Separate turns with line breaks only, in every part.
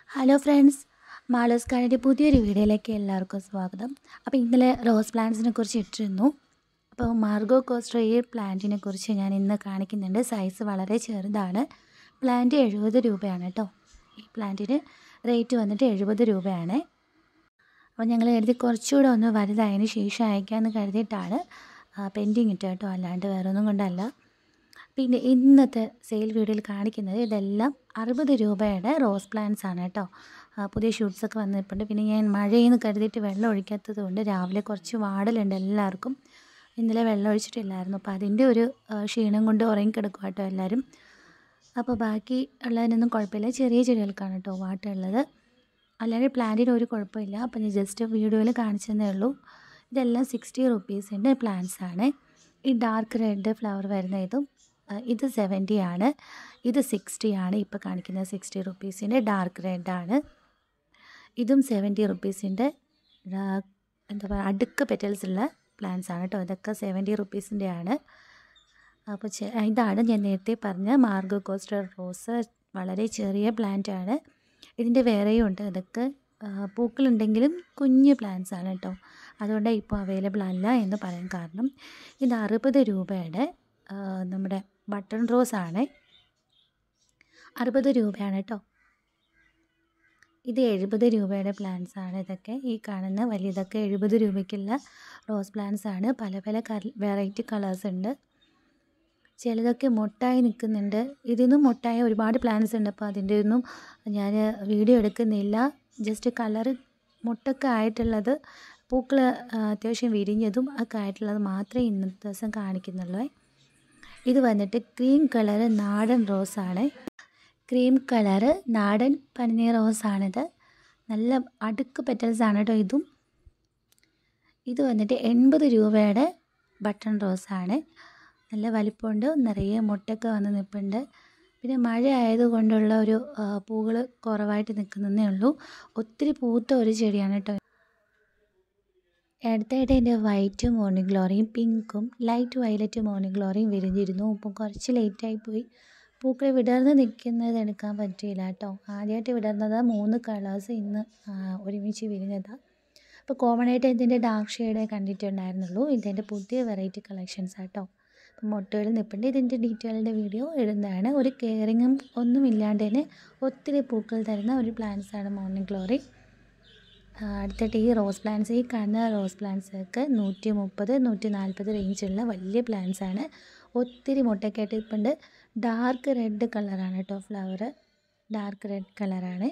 hello friends മാളോസ് കാണിൻ്റെ പുതിയൊരു വീഡിയോയിലേക്ക് എല്ലാവർക്കും സ്വാഗതം അപ്പോൾ ഇന്നലെ റോസ് പ്ലാന്റ്സിനെ കുറിച്ച് ഇട്ടിരുന്നു അപ്പോൾ മാർഗോ കോസ്ട്രോ ഈ പ്ലാന്റിനെ കുറിച്ച് ഞാൻ ഇന്ന് കാണിക്കുന്നുണ്ട് സൈസ് വളരെ ചെറുതാണ് പ്ലാന്റ് എഴുപത് രൂപയാണ് കേട്ടോ ഈ പ്ലാന്റിന് റേറ്റ് വന്നിട്ട് എഴുപത് രൂപയാണ് അപ്പോൾ ഞങ്ങൾ കരുതി കുറച്ചുകൂടെ ഒന്ന് വലുതായതിന് ശേഷം അയക്കാമെന്ന് കരുതിയിട്ടാണ് പെൻഡിങ് ഇട്ട് കേട്ടോ അല്ലാണ്ട് വേറെ ഒന്നും കൊണ്ടല്ല പിന്നെ ഇന്നത്തെ സെയിൽ വീഡിയോയിൽ കാണിക്കുന്നത് ഇതെല്ലാം അറുപത് രൂപയുടെ റോസ് പ്ലാന്റ്സ് ആണ് കേട്ടോ ആ, പുതിയ ഷൂട്ട്സ് ഒക്കെ വന്നിട്ടുണ്ട് പിന്നെ ഞാൻ മഴയെന്ന് കരുതിയിട്ട് വെള്ളം ഒഴിക്കാത്തത് കൊണ്ട് രാവിലെ കുറച്ച് വാടലുണ്ട് എല്ലാവർക്കും ഇന്നലെ വെള്ളം ഒഴിച്ചിട്ടില്ലായിരുന്നു അപ്പോൾ അതിൻ്റെ ഒരു ആ, ക്ഷീണം കൊണ്ട് ഉറങ്ങിക്കിടക്കും കേട്ടോ എല്ലാവരും അപ്പോൾ ബാക്കി ഉള്ളതിനൊന്നും കുഴപ്പമില്ല ചെറിയ ചെടികൾക്കാണ് കേട്ടോ വാട്ടുള്ളത് അല്ലാതെ പ്ലാന്റിന് ഒരു കുഴപ്പമില്ല അപ്പോൾ ഞാൻ ജസ്റ്റ് വീഡിയോയിൽ കാണിച്ചതേ ഉള്ളൂ ഇതെല്ലാം സിക്സ്റ്റി റുപ്പീസിൻ്റെ പ്ലാന്റ്സ് ആണ് ഈ ഡാർക്ക് റെഡ് ഫ്ലവർ വരുന്ന ഇതും ആ, ഇത് സെവൻറ്റി ആണ് ഇത് സിക്സ്റ്റി ആണ് ഇപ്പോൾ കാണിക്കുന്നത് സിക്സ്റ്റി റുപ്പീസിൻ്റെ ഡാർക്ക് റെഡ് ആണ് ഇതും സെവൻറ്റി റുപ്പീസിൻ്റെ എന്താ പറയുക അടുക്ക് പെറ്റൽസ് ഉള്ള പ്ലാന്റ്സ് ആണ് കേട്ടോ ഇതൊക്കെ സെവൻറ്റി റുപ്പീസിൻ്റെ ആണ് അപ്പോൾ ചെ- ഇതാണ് ഞാൻ നേരത്തെ പറഞ്ഞ മാർഗോ കോസ്റ്റർ റോസ് വളരെ ചെറിയ പ്ലാന്റ് ആണ് ഇതിൻ്റെ വേറെയും ഉണ്ട് ഇതൊക്കെ ആ, പൂക്കളുണ്ടെങ്കിലും കുഞ്ഞ് പ്ലാന്റ്സ് ആണ് കേട്ടോ അതുകൊണ്ട് ഇപ്പോൾ അവൈലബിൾ അല്ല എന്ന് പറയാൻ കാരണം ഇത് അറുപത് രൂപയുടെ ആ, നമ്മുടെ ബട്ടൺ റോസ് ആണ് അറുപത് രൂപയാണ് കേട്ടോ ഇത് എഴുപത് രൂപയുടെ പ്ലാന്റ്സ് ആണ് ഇതൊക്കെ ഈ കാണുന്ന വലിയതൊക്കെ എഴുപത് രൂപയ്ക്കുള്ള റോസ് പ്ലാന്റ്സ് ആണ് പല പല വെറൈറ്റി കളേഴ്സ് ഉണ്ട് ചിലതൊക്കെ മൊട്ടായി നിൽക്കുന്നുണ്ട് ഇതിന്നും മൊട്ടായ ഒരുപാട് പ്ലാന്റ്സ് ഉണ്ട് അപ്പോൾ അതിൻ്റെ ഒന്നും ഞാൻ വീഡിയോ എടുക്കുന്നില്ല ജസ്റ്റ് കളറ് മുട്ടൊക്കെ ആയിട്ടുള്ളത് പൂക്കൾ അത്യാവശ്യം വിരിഞ്ഞതും ഒക്കെ ആയിട്ടുള്ളത് മാത്രമേ ഇന്നത്തെ ദിവസം കാണിക്കുന്നുള്ളൂ ഇത് വന്നിട്ട് ക്രീം കളറ് നാടൻ റോസാണ് ക്രീം കളറ് നാടൻ പനിനീർ റോസാണിത് നല്ല അടുക്ക് പെറ്റൽസ് ആണ് കേട്ടോ ഇതും ഇത് വന്നിട്ട് എൺപത് രൂപയുടെ ബട്ടൺ റോസാണ് നല്ല വലിപ്പമുണ്ട് നിറയെ മുട്ടൊക്കെ വന്ന് നിൽപ്പുണ്ട് പിന്നെ മഴ ആയതുകൊണ്ടുള്ള ഒരു പൂകൾ കുറവായിട്ട് നിൽക്കുന്നതേ ഉള്ളൂ ഒത്തിരി പൂത്ത ഒരു ചെടിയാണ് കേട്ടോ അടുത്തായിട്ട് എൻ്റെ വൈറ്റ് മോർണിംഗ് ഗ്ലോറിയും പിങ്കും ലൈറ്റ് വയലറ്റ് മോർണിംഗ് ഗ്ലോറിയും വിരിഞ്ഞിരുന്നു ഇപ്പം കുറച്ച് ലേറ്റായി പോയി പൂക്കൾ വിടർന്ന് നിൽക്കുന്നത് എടുക്കാൻ പറ്റിയില്ല കേട്ടോ ആദ്യമായിട്ട് വിടർന്നത് മൂന്ന് കളേഴ്സ് ഇന്ന് ആ, ഒരുമിച്ച് വിരിഞ്ഞതാണ് അപ്പോൾ കോമൺ ആയിട്ട് ഇതിൻ്റെ ഡാർക്ക് ഷെയ്ഡേ കണ്ടിട്ടുണ്ടായിരുന്നുള്ളൂ ഇതിൻ്റെ പുതിയ വെറൈറ്റി കളക്ഷൻസ് ആട്ടോ അപ്പം മുട്ടകൾ നിൽപ്പുണ്ട് ഇതിൻ്റെ ഡീറ്റെയിൽഡ് വീഡിയോ ഇടുന്നതാണ് ഒരു കെയറിങ്ങും ഒന്നും ഇല്ലാണ്ട് തന്നെ ഒത്തിരി പൂക്കൾ തരുന്ന ഒരു plants ആണ് മോർണിംഗ് ഗ്ലോറി ആ, അടുത്തിട്ട് ഈ റോസ് പ്ലാന്റ്സ് ഈ കാണുന്ന റോസ് പ്ലാന്റ്സ് ഒക്കെ നൂറ്റി മുപ്പത് നൂറ്റി നാൽപ്പത് റേഞ്ചുള്ള വലിയ പ്ലാന്റ്സ് ആണ് ഒത്തിരി മുട്ടയൊക്കെ ആയിട്ട് ഇപ്പുണ്ട് ഡാർക്ക് റെഡ് കളറാണ് കേട്ടോ ഫ്ലവർ ഡാർക്ക് റെഡ് കളറാണ്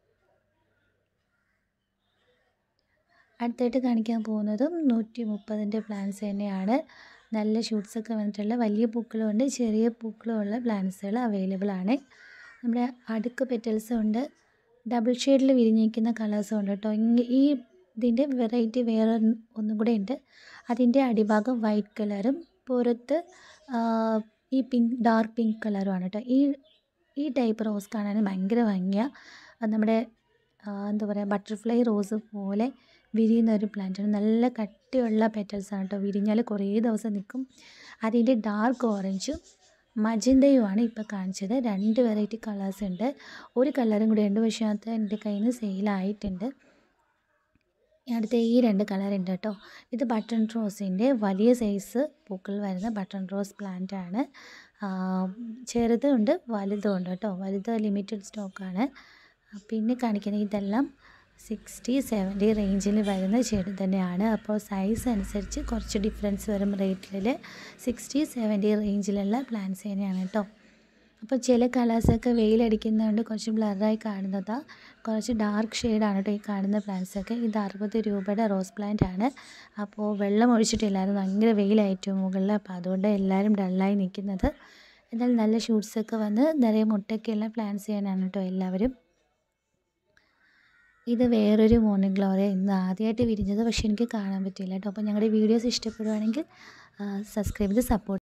അടുത്തായിട്ട് കാണിക്കാൻ പോകുന്നതും നൂറ്റി മുപ്പതിൻ്റെ പ്ലാന്റ്സ് തന്നെയാണ് നല്ല ഷൂട്ട്സ് ഒക്കെ വന്നിട്ടുള്ള വലിയ പൂക്കളും ഉണ്ട് ചെറിയ പൂക്കളും ഉള്ള പ്ലാന്റ്സുകൾ അവൈലബിൾ ആണ് നമ്മുടെ അടുക്ക് പെറ്റൽസും ഉണ്ട് ഡബിൾ ഷെയ്ഡിൽ വിരിഞ്ഞിരിക്കുന്ന കളേഴ്സും ഉണ്ട് കേട്ടോ ഇങ്ങ ഈ ഇതിൻ്റെ വെറൈറ്റി വേറെ ഒന്നും കൂടെ ഉണ്ട് അതിൻ്റെ അടിഭാഗം വൈറ്റ് കളറും പുറത്ത് ആ, ഈ പിങ്ക് ഡാർക്ക് പിങ്ക് കളറുമാണ് കേട്ടോ ഈ ഈ ടൈപ്പ് റോസ് കാണാൻ ഭയങ്കര ഭംഗിയാണ് അത് നമ്മുടെ ആ, എന്താ പറയുക ബട്ടർഫ്ലൈ റോസ് പോലെ വിരിയുന്ന ഒരു പ്ലാന്റാണ് നല്ല കട്ടിയുള്ള പെറ്റൽസ് ആണ് കേട്ടോ വിരിഞ്ഞാൽ കുറേ ദിവസം നിൽക്കും അതിൻ്റെ ഡാർക്ക് ഓറഞ്ചും മജന്തയുമാണ് ഇപ്പോൾ കാണിച്ചത് രണ്ട് വെറൈറ്റി കളേഴ്സ് ഉണ്ട് ഒരു കളറും കൂടെ ഉണ്ട് പക്ഷേ അത് എൻ്റെ കയ്യിൽ നിന്ന് സെയിലായിട്ടുണ്ട് അടുത്ത ഈ രണ്ട് കളർ ഉണ്ട് കേട്ടോ ഇത് ബട്ടൺ റോസിൻ്റെ വലിയ സൈസ് പൂക്കൾ വരുന്ന ബട്ടൺ റോസ് പ്ലാന്റ് ആണ് ചെറുതും ഉണ്ട് വലുതും ഉണ്ട് കേട്ടോ വലുത് ലിമിറ്റഡ് സ്റ്റോക്കാണ് പിന്നെ കാണിക്കുന്ന ഇതെല്ലാം സിക്സ്റ്റി സെവൻറ്റി റേഞ്ചിൽ വരുന്ന ചെടി തന്നെയാണ് അപ്പോൾ സൈസ് അനുസരിച്ച് കുറച്ച് ഡിഫറൻസ് വരും റേറ്റിൽ സിക്സ്റ്റി സെവൻറ്റി റേഞ്ചിലുള്ള പ്ലാന്റ്സ് തന്നെയാണ് കേട്ടോ അപ്പോൾ ചില കളേഴ്സൊക്കെ വെയിലടിക്കുന്നതുകൊണ്ട് കുറച്ച് ബ്ലറായി കാണുന്നതാണ് കുറച്ച് ഡാർക്ക് ഷെയ്ഡാണ് കേട്ടോ ഈ കാണുന്ന പ്ലാന്റ്സൊക്കെ ഇത് അറുപത് രൂപയുടെ റോസ് പ്ലാന്റ് ആണ് അപ്പോൾ വെള്ളം ഒഴിച്ചിട്ടില്ലായിരുന്നു ഭയങ്കര വെയിലായിട്ടു മുകളിൽ അപ്പോൾ അതുകൊണ്ട് എല്ലാവരും ഡള്ളായി നിൽക്കുന്നത് എന്നാൽ നല്ല ഷൂട്ട്സൊക്കെ വന്ന് നിറയെ മുട്ടയൊക്കെയുള്ള പ്ലാന്റ്സ് ചെയ്യാനാണ് കേട്ടോ എല്ലാവരും ഇത് വേറൊരു മോർണിംഗ് ഗ്ലോറിയ ഇന്ന് ആദ്യമായിട്ട് വിരിഞ്ഞത് പക്ഷേ എനിക്ക് കാണാൻ പറ്റിയില്ല കേട്ടോ അപ്പോൾ ഞങ്ങളുടെ വീഡിയോസ് ഇഷ്ടപ്പെടുവാണെങ്കിൽ സബ്സ്ക്രൈബ് ചെയ്ത് സപ്പോർട്ട്